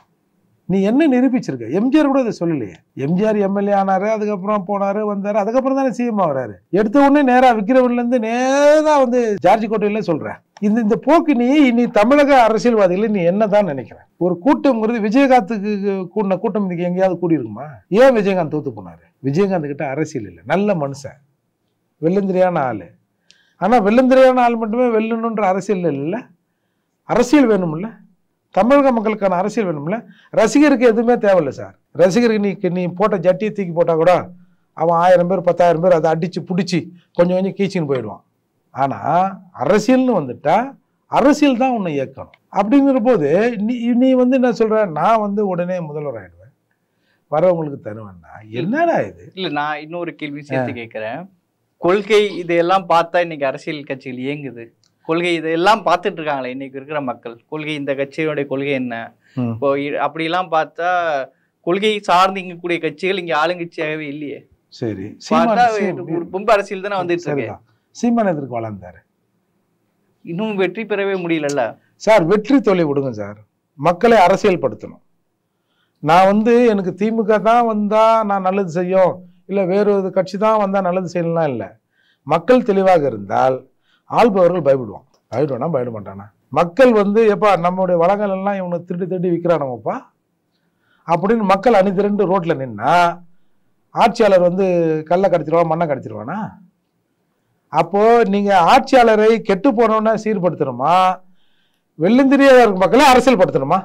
நீ என்ன நிரூபிச்சிருக்க எம்ஜிஆர் கூட அதை சொல்லலையே எம்ஜிஆர் எம்எல்ஏ ஆனாரு அதுக்கப்புறம் போனாரு வந்தாரு அதுக்கப்புறம் தானே சிஎம் ஆகுறாரு எடுத்த உடனே நேரா விக்கிரவன்ல இருந்து நேரா வந்து ஜார்ஜ் கோட்டையில சொல்ற இந்த இந்த போக்கு நீ நீ தமிழக அரசியல்வாதிகளை நீ என்னதான் நினைக்கிற ஒரு கூட்டம்ங்கிறது விஜயகாந்துக்கு கூடின கூட்டம் இதுக்கு எங்கேயாவது கூடி இருக்குமா ஏன் விஜயகாந்த் தோத்து போனாரு விஜயகாந்த் கிட்ட அரசியல் இல்லை நல்ல மனுஷன் வெள்ளந்திரியான ஆளு ஆனா வெள்ளந்திரியான ஆள் மட்டுமே வெல்லணுன்ற அரசியல் இல்லைல்ல அரசியல் வேணும்ல தமிழக மக்களுக்கான அரசியல் வேணும்ல ரசிகருக்கு எதுவுமே தேவையில்லை சார் ரசிகருக்கு நீ நீ போட்ட ஜட்டியை தூக்கி போட்டா கூட அவன் ஆயிரம் பேர் பத்தாயிரம் பேர் அதை அடிச்சு பிடிச்சி கொஞ்சம் கொஞ்சம் கீச்சின்னு போயிடுவான் ஆனா அரசியல்னு வந்துட்டா அரசியல் தான் உன்னை இயக்கணும் அப்படிங்கிற போது நீ நீ வந்து என்ன சொல்ற நான் வந்து உடனே முதல்வர் ஆயிடுவேன் வரவங்களுக்கு தருவேன்னா என்னடா இது இல்ல நான் இன்னொரு கேள்வி சேர்த்து கேட்கிறேன் கொள்கை இதையெல்லாம் பார்த்தா இன்னைக்கு அரசியல் கட்சிகள் இயங்குது கொள்கை இதெல்லாம் பார்த்துட்டு இருக்காங்களே இன்னைக்கு இருக்கிற மக்கள் கொள்கை இந்த கட்சியோட கொள்கை என்ன ம். இப்போ இ- அப்படிலாம் பார்த்தா கொள்கை சார்ந்து இங்கக்கூடிய கட்சிகள் இங்க ஆளுங்கட்சியாகவே இல்லையே சரி பார்த்தா சீமான் ஒரு பொம்பு அரசியல் தானே வந்துட்டு இருக்கு சரிதான் சீமான் எதற்கு வளர்ந்தாரு இன்னும் வெற்றி பெறவே முடியலல்ல சார் வெற்றி தொலை விடுங்க சார் மக்களை அரசியல்படுத்தணும் நான் வந்து எனக்கு திமுக தான் வந்தால் நான் நல்லது செய்யும் இல்லை வேறு ஒரு கட்சி தான் வந்தால் நல்லது செய்யலாம் இல்லை மக்கள் தெளிவாக இருந்தால் ஆள்பவர்கள் பயப்படுவான் பயப்படுவானா பயப்பட மாட்டானா மக்கள் வந்து எப்பா நம்மளுடைய வளங்கள் எல்லாம் இவனை திருடி திருடி விற்கிறானப்பா அப்படின்னு மக்கள் அணிதிரண்டு ரோட்டில் நின்னா ஆட்சியாளர் வந்து கல்லை கடத்திடுவான் மண்ணை கடத்திடுவானா அப்போ நீங்க ஆட்சியாளரை கெட்டு போனோன்னா சீர்படுத்தணுமா வெள்ளந்திரியாக இருக்க மக்களை அரசியல்படுத்தணுமா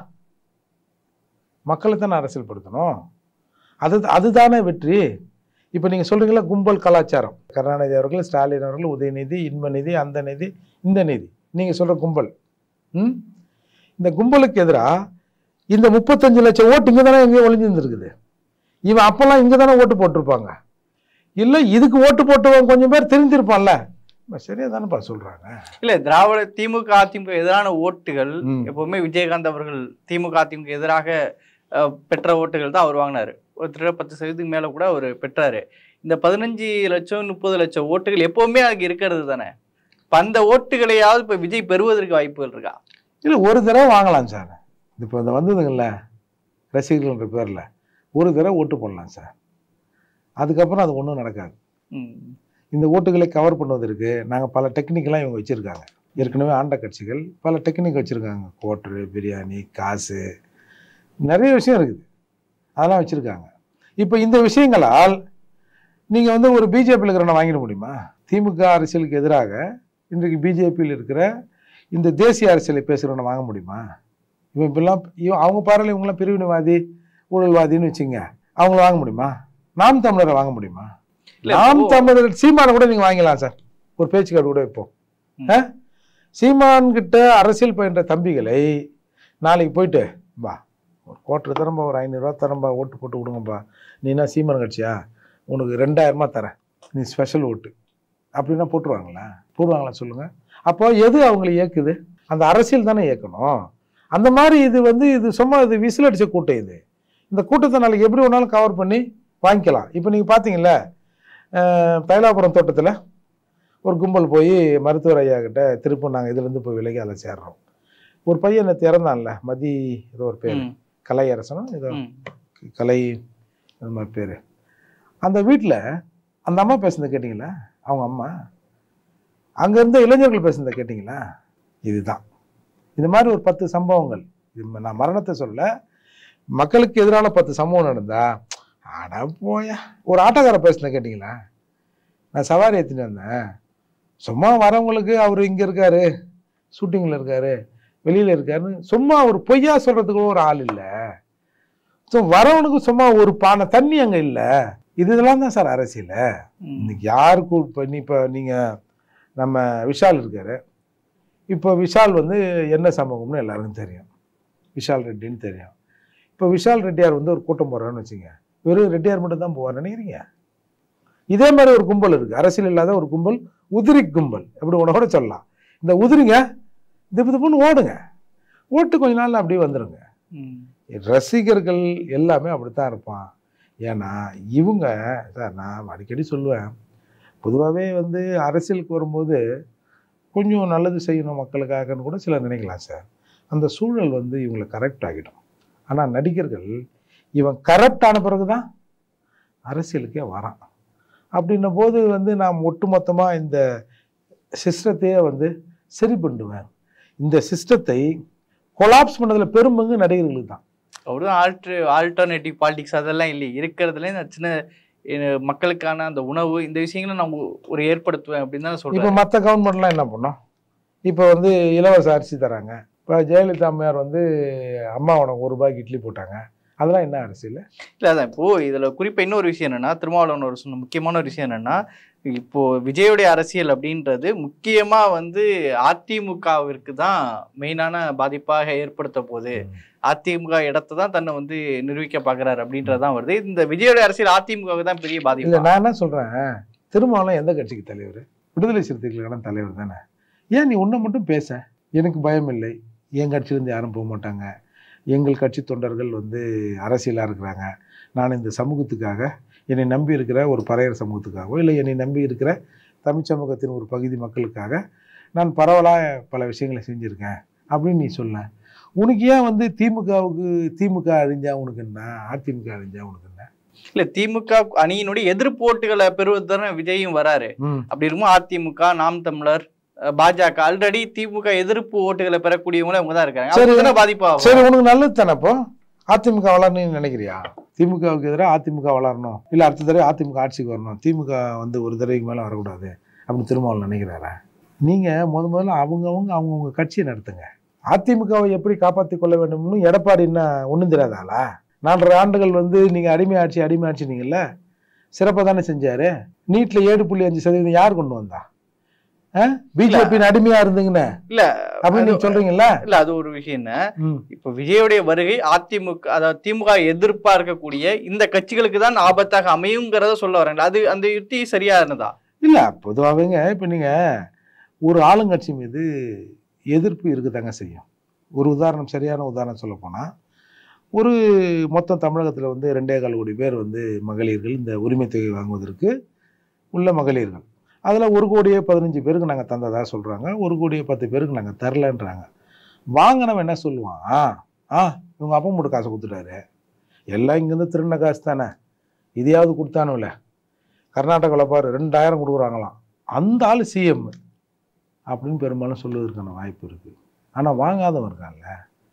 மக்களை தானே அரசியல்படுத்தணும் அது அதுதானே வெற்றி இப்போ நீங்கள் சொல்கிறீங்களா கும்பல் கலாச்சாரம் கருணாநிதி அவர்கள் ஸ்டாலின் அவர்கள் உதயநிதி இன்பநிதி அந்த நிதி இந்த நிதி நீங்கள் சொல்கிற கும்பல் ம் இந்த கும்பலுக்கு எதிராக இந்த முப்பத்தஞ்சு லட்சம் ஓட்டு இங்கே தானே எங்கேயோ ஒளிஞ்சிருந்துருக்குது இவன் அப்போல்லாம் இங்கே தானே ஓட்டு போட்டிருப்பாங்க இல்லை இதுக்கு ஓட்டு போட்டவன் கொஞ்சம் பேர் தெரிஞ்சிருப்பான்ல சரியா தானேப்பா சொல்கிறாங்க இல்ல திராவிட திமுக அதிமுக எதிரான ஓட்டுகள் ம். எப்பவுமே விஜயகாந்த் அவர்கள் திமுக அதிமுக எதிராக அஹ், பெற்ற ஓட்டுகள் தான் அவர் வாங்கினாரு ஒருத்தர பத்து சதவீதத்துக்கு மேல கூட அவர் பெற்றாரு இந்த பதினஞ்சு லட்சம் முப்பது லட்சம் ஓட்டுகள் எப்பவுமே அதுக்கு இருக்கிறது தானே இப்ப அந்த ஓட்டுகளையாவது இப்ப விஜய் பெறுவதற்கு வாய்ப்புகள் இருக்கா இல்லை ஒரு தடவை வாங்கலாம் சார் இப்போ இந்த வந்ததுங்கல்ல ரசிகர்கள்ன்ற பேரில் ஒரு தடவை ஓட்டு போடலாம் சார் அதுக்கப்புறம் அது ஒன்றும் நடக்காது ம். இந்த ஓட்டுகளை கவர் பண்ணுவதற்கு நாங்கள் பல டெக்னிக்கெலாம் இவங்க வச்சுருக்காங்க ஏற்கனவே ஆண்ட கட்சிகள் பல டெக்னிக் வச்சுருக்காங்க கோட்ரு பிரியாணி காசு நிறைய விஷயம் இருக்குது அதெல்லாம் வச்சுருக்காங்க இப்போ இந்த விஷயங்களால் நீங்கள் வந்து ஒரு பிஜேபியில் இருக்கிறவனை வாங்கிட முடியுமா திமுக அரசியலுக்கு எதிராக இன்றைக்கு பிஜேபியில் இருக்கிற இந்த தேசிய அரசியலை பேசுகிறவனை வாங்க முடியுமா இவன் இப்பெல்லாம் இவன் அவங்க பார்வையில் இவங்களாம் பிரிவினைவாதி ஊழல்வாதின்னு வச்சுங்க அவங்கள வாங்க முடியுமா நாம் தமிழரை வாங்க முடியுமா இல்ல, நாம் இப்போ- தமிழர் சீமானை கூட நீங்க வாங்கிக்கலாம் சார் ஒரு பேச்சுக்காடு கூட வைப்போம் ம். ஆ? சீமான் கிட்ட அரசியல் பயின்ற தம்பிகளை நாளைக்கு போயிட்டு வா ஒரு கோட்டர் தரம்பா ஒரு ஐநூறுரூவா தரம்பா ஓட்டு போட்டு விடுங்கப்பா நீ என்ன சீமான் கட்சியா உனக்கு ரெண்டாயிரமா தரேன் நீ ஸ்பெஷல் ஓட்டு அப்படின்னா போட்டுருவாங்களா போடுவாங்களா சொல்லுங்க அப்போ எது அவங்களை இயக்குது அந்த அரசியல் தானே இயக்கணும் அந்த மாதிரி இது வந்து இது சும்மா இது விசில் அடிச்ச கூட்டம் இது இந்த கூட்டத்தை நாளைக்கு எப்படி வேணாலும் கவர் பண்ணி வாங்கிக்கலாம் இப்போ நீங்கள் பார்த்தீங்கல்ல அஹ், தைலாபுரம் தோட்டத்தில் ஒரு கும்பல் போய் மருத்துவர் ஐயா கிட்ட திரும்ப நாங்கள் இதுலேருந்து போய் விலகி அதில் சேர்றோம் ஒரு பையன் நேற்று இறந்தான்ல மதி ஏதோ ஒரு பேர் ம். கலை அரசனும் ஏதோ ம். கலை அந்த மாதிரி பேர் அந்த வீட்டில் அந்த அம்மா பேசுனதை கேட்டிங்களா அவங்க அம்மா அங்கே இருந்த இளைஞர்கள் பேசுனதை கேட்டிங்களா இதுதான் இது மாதிரி ஒரு பத்து சம்பவங்கள் இது நான் மரணத்தை சொல்ல மக்களுக்கு எதிரான பத்து சம்பவம் நடந்தா அட போயா ஒரு ஆட்டோக்கார பேசுனதை கேட்டிங்களா நான் சவாரி ஏற்றிட்டு வந்தேன் சும்மா வரவங்களுக்கு அவர் இங்கே இருக்காரு ஷூட்டிங்கில் இருக்காரு வெளியில் இருக்காருன்னு சும்மா ஒரு பொய்யா சொல்கிறதுக்கு ஒரு ஆள் இல்லை ஸோ வரவனுக்கு சும்மா ஒரு பானை தண்ணி அங்கே இல்லை இதெல்லாம் தான் சார் அரசியல் ம். இன்னைக்கு யாருக்கு இப்போ நீ இப்போ நீங்கள் நம்ம விஷால் இருக்காரு இப்போ விஷால் வந்து என்ன சமூகம்னு எல்லாருக்கும் தெரியும் விஷால் ரெட்டின்னு தெரியும் இப்போ விஷால் ரெட்டியார் வந்து ஒரு கூட்டம் போடுறான்னு வச்சுங்க வெறும் ரெட்டியார் மட்டும் தான் போவார் நினைக்கிறீங்க இதே மாதிரி ஒரு கும்பல் இருக்குது அரசியல் இல்லாத ஒரு கும்பல் உதிரி கும்பல் எப்படி உன கூட சொல்லலாம் இந்த உதிரிங்க திப்பு திப்புன்னு ஓடுங்க ஓட்டு கொஞ்ச நாள்ல அப்படியே வந்துருங்க ம். ரசிகர்கள் எல்லாமே அப்படித்தான் இருப்பான் ஏன்னா இவங்க சார் நான் அடிக்கடி சொல்லுவேன் பொதுவாகவே வந்து அரசியலுக்கு வரும்போது கொஞ்சம் நல்லது செய்யணும் மக்களுக்காகன்னு கூட சிலர் நினைக்கலாம் சார் அந்த சூழல் வந்து இவங்களை கரெக்ட் ஆகிடும் ஆனால் நடிகர்கள் இவன் கரெக்ட் ஆன பிறகு தான் அரசியலுக்கே வரான் அப்படின்னும் போது வந்து நான் ஒட்டுமொத்தமாக இந்த சிஸ்டத்தையே வந்து சரி பண்ணுவேன் இந்த சிஸ்டத்தை கொலாப்ஸ் பண்ணதில் பெரும்பங்கு நடிகர்களுக்கு தான் அவர்தான் ஆல்ட்ரு ஆல்டர்னேட்டிவ் பாலிடிக்ஸ் அதெல்லாம் இல்லை இருக்கிறதுல இந்த சின்ன அஹ், மக்களுக்கான அந்த உணவு இந்த விஷயங்களை நான் ஒ- ஒரு ஏற்படுத்துவேன் அப்படின்னு தான் இப்போ சொல்றேன் மற்ற கவர்மெண்ட்லாம் என்ன பண்ணோம் இப்போ வந்து இலவச அரிசி தராங்க இப்போ ஜெயலலிதா அம்மையார் வந்து அம்மா உனக்கு ஒரு ரூபாய்க்கு இட்லி போட்டாங்க அதெல்லாம் என்ன அரசியல் இல்லை அதான் இப்போ இதுல குறிப்பா இன்னொரு விஷயம் என்னன்னா திருமாவளவன் ஒரு சொன்ன முக்கியமான ஒரு விஷயம் என்னன்னா இப்போ விஜயோடைய அரசியல் அப்படின்றது முக்கியமா வந்து அதிமுகவிற்கு தான் மெயினான பாதிப்பாக ஏற்படுத்த போகுது அதிமுக இடத்தை தான் தன்னை வந்து நிரூபிக்க பாக்குறாரு அப்படின்றதான் வருது இந்த விஜயோடைய அரசியல் அதிமுகவுக்கு தான் பெரிய இல்லை பாதிப்பு நான் என்ன சொல்கிறேன் திருமாவளவன் எந்த கட்சிக்கு தலைவர் விடுதலை சிறுத்தைகளுக்கான தலைவர் தானே ஏன் நீ உன்னை மட்டும் பேச எனக்கு பயம் இல்லை என் கட்சியிலேருந்து யாரும் போக மாட்டாங்க எங்கள் கட்சி தொண்டர்கள் வந்து அரசியலாக இருக்கிறாங்க நான் இந்த சமூகத்துக்காக என்னை நம்பி இருக்கிற ஒரு பறையர் சமூகத்துக்காகவோ இல்லை என்னை நம்பி இருக்கிற தமிழ் சமூகத்தின் ஒரு பகுதி மக்களுக்காக நான் பரவலாக பல விஷயங்களை செஞ்சுருக்கேன் அப்படின்னு நீ சொல்ல உனக்கு ஏன் வந்து திமுகவுக்கு திமுக அழிஞ்சா உனக்கு என்ன அதிமுக அழிஞ்சா உனக்கு என்ன இல்ல திமுக அணியினுடைய எதிர்ப்பு ஓட்டுகளை பெறுவது தானே விஜயும் வராரு ம் அப்படி இருக்கும்போது அதிமுக நாம் தமிழர் அஹ், பாஜக ஆல்ரெடி திமுக எதிர்ப்பு ஓட்டுகளை பெறக்கூடியவங்களும் அவங்க தான் இருக்காங்க சரி. அவங்க தானே பாதிப்பாகும் சரி உனக்கு நல்லது தானே அப்போ அதிமுக வளரணும்னு நினைக்கிறியா திமுகவுக்கு எதிராக அதிமுக வளரணும் இல்லை அடுத்த தடவை அதிமுக ஆட்சிக்கு வரணும் திமுக வந்து ஒரு தடவைக்கு மேலே வரக்கூடாது அப்படின்னு திருமாவளவன் நினைக்கிறாரா நீங்கள் முத முதல்ல அவங்கவுங்க அவங்கவுங்க கட்சியை நடத்துங்க அதிமுகவை எப்படி காப்பாற்றிக் கொள்ள வேண்டும்னு எடப்பாடி என்ன ஒன்றும் தெரியாதாளா நாலரை ஆண்டுகள் வந்து நீங்கள் அடிமை ஆட்சி அடிமை ஆட்சினீங்கல்ல சிறப்பாக தானே செஞ்சாரு நீட்டில் ஏழு புள்ளி அஞ்சு சதவீதம் யார் கொண்டு வந்தா பிஜேபியின் அடிமையா இருந்தீங்கன்னு இல்ல அப்படின்னு நீங்க சொல்றீங்கல்ல இல்ல அது ஒரு விஷயம் என்ன ம் இப்ப விஜயுடைய வருகை அதிமுக அதாவது திமுக எதிர்ப்பா இருக்கக்கூடிய இந்த கட்சிகளுக்கு தான் ஆபத்தாக அமையுங்கிறத சொல்ல வரேன் அது அந்த யுக்தி சரியா இருந்ததா இல்லை பொதுவாகவேங்க இப்போ நீங்கள் ஒரு ஆளுங்கட்சி மீது எதிர்ப்பு இருக்கத்தாங்க செய்யும் ஒரு உதாரணம் சரியான உதாரணம் சொல்ல போனால் ஒரு மொத்தம் தமிழகத்தில் வந்து ரெண்டே கால் கோடி பேர் வந்து மகளிர்கள் இந்த உரிமை தொகை வாங்குவதற்கு உள்ள மகளிர்கள் அதில் ஒரு கோடியே பதினஞ்சு பேருக்கு நாங்கள் தந்ததா சொல்கிறாங்க ஒரு கோடியே பத்து பேருக்கு நாங்கள் தரலன்றாங்க வாங்கினவன் என்ன சொல்லுவான் ஆ ஆ இவங்க அப்பா மட்டும் காசு கொடுத்துட்டாரு எல்லாம் இங்கேருந்து திருண்ண காசு தானே இதையாவது கொடுத்தானுல கர்நாடகாவில் பாரு ரெண்டாயிரம் கொடுக்குறாங்களாம் அந்த ஆள் சிஎம் அப்படின்னு பெரும்பாலும் சொல்லுவதற்கான வாய்ப்பு இருக்குது ஆனால் வாங்காதவன் இருக்கான்ல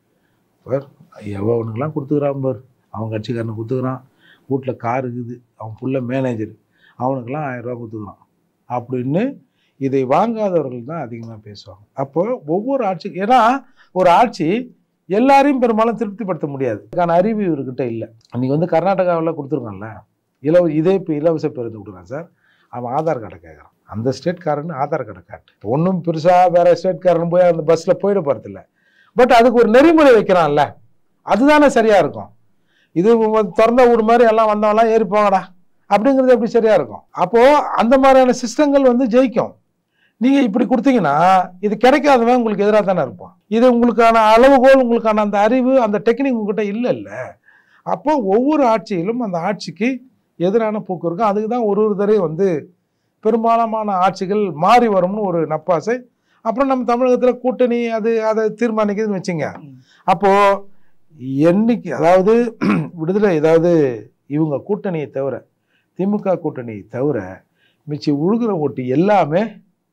பார் எவனுக்கெல்லாம் கொடுத்துக்கிறான் பார் அவன் கட்சிக்காரனுக்கு கொடுத்துக்கிறான் வீட்டில் கார் இருக்குது அவன் புள்ள மேனேஜர் அவனுக்கெல்லாம் ஆயிரம் ரூபா கொடுத்துக்கிறான் அப்படின்னு இதை வாங்காதவர்கள் தான் அதிகமாக பேசுவாங்க அப்போ ஒவ்வொரு ஆட்சி ஏன்னா ஒரு ஆட்சி எல்லாரையும் பெரும்பாலும் திருப்திப்படுத்த முடியாது அதுக்கான அறிவு இவர்கிட்ட இல்லை அன்றைக்கி வந்து கர்நாடகாவில் கொடுத்துருக்கான்ல இலவ இதே இப்போ இலவச பேருந்து கொடுக்குறான் சார் அவன் ஆதார் கார்டை கேட்குறான் அந்த ஸ்டேட்காரன் ஆதார் கார்டை காட்டு ஒன்றும் பெருசாக வேற ஸ்டேட்காரன் போய் அந்த பஸ்ஸில் போயிட போகிறதில்ல பட் அதுக்கு ஒரு நெறிமுறை வைக்கிறான்ல அதுதானே சரியாக இருக்கும் இது உ- திறந்த வீடு மாதிரி எல்லாம் வந்தவங்களாம் ஏறி போங்கடா அப்படிங்கிறது எப்படி சரியாக இருக்கும் அப்போது அந்த மாதிரியான சிஸ்டங்கள் வந்து ஜெயிக்கும் நீங்கள் இப்படி கொடுத்தீங்கன்னா இது கிடைக்காதவன் உங்களுக்கு எதிராக தானே இருப்பான் இது உங்களுக்கான அளவுகோல் உங்களுக்கான அந்த அறிவு அந்த டெக்னிக் உங்ககிட்ட இல்லை இல்லை அப்போ ஒவ்வொரு ஆட்சியிலும் அந்த ஆட்சிக்கு எதிரான போக்கு இருக்கும் அதுக்கு தான் ஒரு ஒரு தடவை வந்து பெரும்பாலான ஆட்சிகள் மாறி வரும்னு ஒரு நப்பாசை அப்புறம் நம்ம தமிழகத்தில் கூட்டணி அது அதை தீர்மானிக்குதுன்னு வச்சுங்க அப்போது என்னைக்கு அதாவது விடுதலை ஏதாவது இவங்க கூட்டணியை தவிர திமுக கூட்டணியை தவிர மிச்சி உழுகிற ஓட்டு எல்லாமே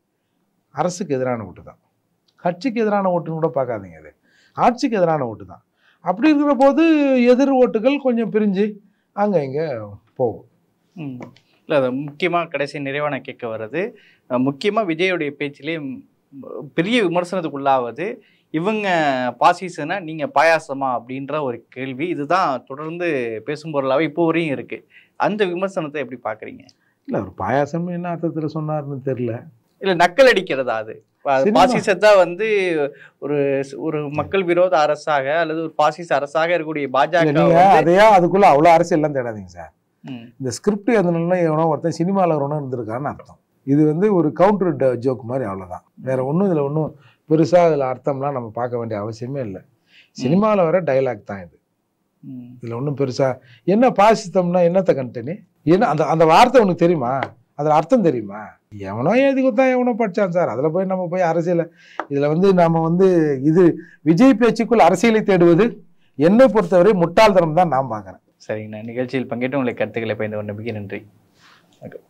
அரசுக்கு எதிரான ஓட்டு தான் கட்சிக்கு எதிரான ஓட்டுன்னு கூட பார்க்காதீங்க அது ஆட்சிக்கு எதிரான ஓட்டு தான் அப்படி இருக்கிற போது எதிர் ஓட்டுகள் கொஞ்சம் பிரிஞ்சு அங்கே இங்கே போகும் ம். இல்ல அது முக்கியமா கடைசி நிறைவான கேட்க வர்றது அஹ், முக்கியமா விஜயுடைய பேச்சிலே ம், பெரிய விமர்சனத்துக்குள்ளாவது இவங்க பாசிசனா நீங்க பாயாசமா அப்படின்ற ஒரு கேள்வி இதுதான் தொடர்ந்து பேசும் பொருளாவே இப்போ வரையும் இருக்கு அந்த விமர்சனத்தை எப்படி பாக்குறீங்க இல்லை அவர் பாயாசம் என்ன அர்த்தத்தில் சொன்னார்னு தெரில இல்ல நக்கல் அடிக்கிறதா அது பா- சினிமா. பாசிசத்தா வந்து ஒரு ஒரு மக்கள் விரோத அரசாக அல்லது ஒரு பாசிச அரசாக இருக்கக்கூடிய பாஜக நீங்கள் வந்து- அதையா அதுக்குள்ளே அவ்வளோ அரசியல்லாம் தேடாதீங்க சார் ம், இந்த ஸ்கிரிப்ட் எதுனால எவனோ ஒருத்தன் சினிமாவில் வரணும் இருந்திருக்கான்னு அர்த்தம் இது வந்து ஒரு கவுண்டர் ஜோக் மாதிரி அவ்வளோதான் வேற ஒன்றும் இதில் ஒன்றும் பெருசாக இதில் அர்த்தம்லாம் நம்ம பார்க்க வேண்டிய அவசியமே இல்லை சினிமாவில் வர டைலாக் தான் இது ம். இதில் ஒன்றும் பெருசாக என்ன பாசித்தம்னா என்னத்தை கண்டனி என்ன அந்த அந்த வார்த்தை உனக்கு தெரியுமா அதில் அர்த்தம் தெரியுமா எவனோ எழுதி கொடுத்தா எவனோ படிச்சான் சார் அதில் போய் நம்ம போய் அரசியலை இதில் வந்து நம்ம வந்து இது விஜய் பேச்சுக்குள் அரசியலை தேடுவது என்னை பொறுத்தவரை முட்டாள்தனம் தான் நான் பார்க்குறேன் சரிங்கண்ணா நிகழ்ச்சியில் பங்கேற்று உங்களுக்கு கருத்துக்களை பயந்து கொண்ட மிக நன்றி வணக்கம்